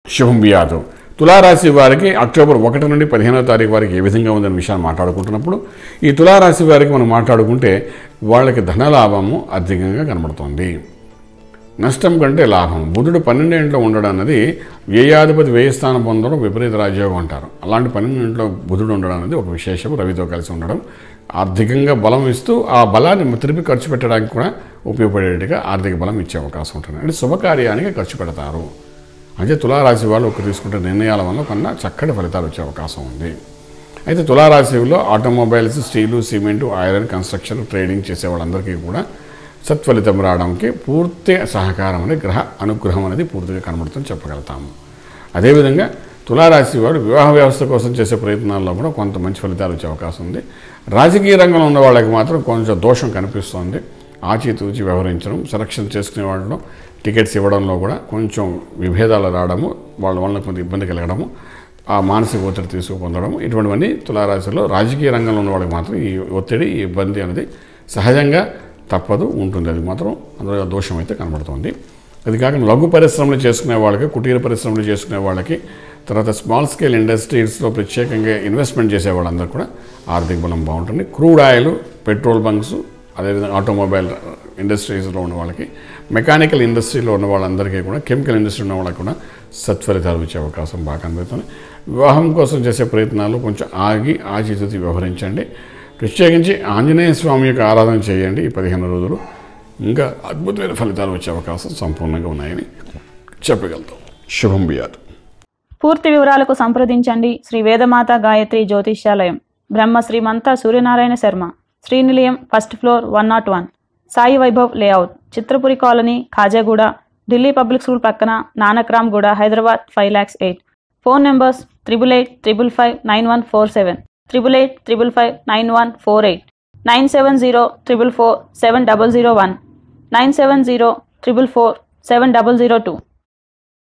శుభం బియాదు తులారాశి వారికి అక్టోబర్ ఒకటి నుండి పదిహేనవ తారీఖు వారికి ఏ విధంగా ఉందనే విషయాన్ని మాట్లాడుకుంటున్నప్పుడు ఈ తులారాశి వారికి మనం మాట్లాడుకుంటే వాళ్ళకి ధనలాభము అధికంగా కనబడుతోంది నష్టం కంటే లాభం బుధుడు పన్నెండేంట్లో ఉండడం అన్నది వ్యయాధిపతి వ్యయ స్థానం పొందడం విపరీత రాజ్యోగం అంటారు అలాంటి పన్నెండింట్లో బుధుడు ఉండడం అనేది ఒక విశేషం రవితో కలిసి ఉండడం ఆర్థికంగా బలం ఇస్తూ ఆ బలాన్ని తిరిగి ఖర్చు పెట్టడానికి కూడా ఉపయోగపడేట్టుగా ఆర్థిక బలం ఇచ్చే అవకాశం ఉంటుంది అంటే శుభకార్యానికి ఖర్చు పెడతారు అంటే తులారాశి వాళ్ళు ఒక తీసుకుంటే నిర్ణయాల వల్ల కొన్న చక్కటి ఫలితాలు వచ్చే అవకాశం ఉంది అయితే తులారాశిలో automobiles steel cement iron construction trading చేసే వాళ్ళందరికీ కూడా సత్ఫలితం రావడానికి పూర్తి సహకారం అనేది గ్రహ అనుగ్రహం అనేది పూర్తిగా కనబడుతుంది చెప్పగలుగుతాము అదేవిధంగా తులారాశి వారు వివాహ వ్యవస్థ కోసం చేసే ప్రయత్నాల్లో కూడా కొంత మంచి ఫలితాలు వచ్చే అవకాశం ఉంది రాజకీయ రంగంలో ఉన్న వాళ్ళకి మాత్రం కొంచెం దోషం కనిపిస్తోంది ఆచితూచి వ్యవహరించడం సెలక్షన్ చేసుకునే వాళ్ళలో టికెట్స్ ఇవ్వడంలో కూడా కొంచెం విభేదాలు రావడము వాళ్ళ వల్ల కొంత ఇబ్బంది కలగడము ఆ మానసిక ఒత్తిడి తీసుకు పొందడం ఇటువంటివన్నీ తులారాశిలో రాజకీయ రంగంలో ఉన్న వాళ్ళకి మాత్రం ఈ ఒత్తిడి ఈ ఇబ్బంది అనేది సహజంగా తప్పదు ఉంటుంది అది మాత్రం అందులో దోషం అయితే కనబడుతుంది అది కాక లఘు పరిశ్రమలు చేసుకునే వాళ్ళకి కుటీర పరిశ్రమలు చేసుకునే వాళ్ళకి తర్వాత స్మాల్ స్కేల్ ఇండస్ట్రీస్లో ప్రత్యేకంగా ఇన్వెస్ట్మెంట్ చేసే వాళ్ళందరూ కూడా ఆర్థిక బలం బాగుంటుంది క్రూడ్ ఆయిల్ పెట్రోల్ బంక్స్ అదేవిధంగా ఆటోమొబైల్ ఇండస్ట్రీస్లో ఉన్న వాళ్ళకి మెకానికల్ ఇండస్ట్రీలో ఉన్న వాళ్ళందరికీ కూడా కెమికల్ ఇండస్ట్రీ ఉన్న వాళ్ళకి కూడా సత్ఫలితాలు వచ్చే అవకాశం బాగా కనబడుతుంది వివాహం కోసం చేసే ప్రయత్నాలు కొంచెం ఆగి ఆచితూచి వ్యవహరించండి ప్రత్యేకించి ఆంజనేయ స్వామి యొక్క ఆరాధన చేయండి ఈ పదిహేను రోజులు ఇంకా అద్భుతమైన ఫలితాలు వచ్చే అవకాశం సంపూర్ణంగా ఉన్నాయని చెప్పగలుగుతాం శుభం బియాదు పూర్తి వివరాలకు సంప్రదించండి Shri Vedamata Gayatri Jyotishyalayam Brahma Srimantha Suryanarayana Sharma Srinilayam first floor one not one Sai Vaibhav layout Chitrapuri colony Khajaguda Delhi public school పక్కన Nanakramguda Hyderabad five lakhs eight phone numbers triple eight triple five nine one four seven triple eight triple five nine one four eight nine seven zero triple four seven double zero one nine seven zero triple four seven double zero two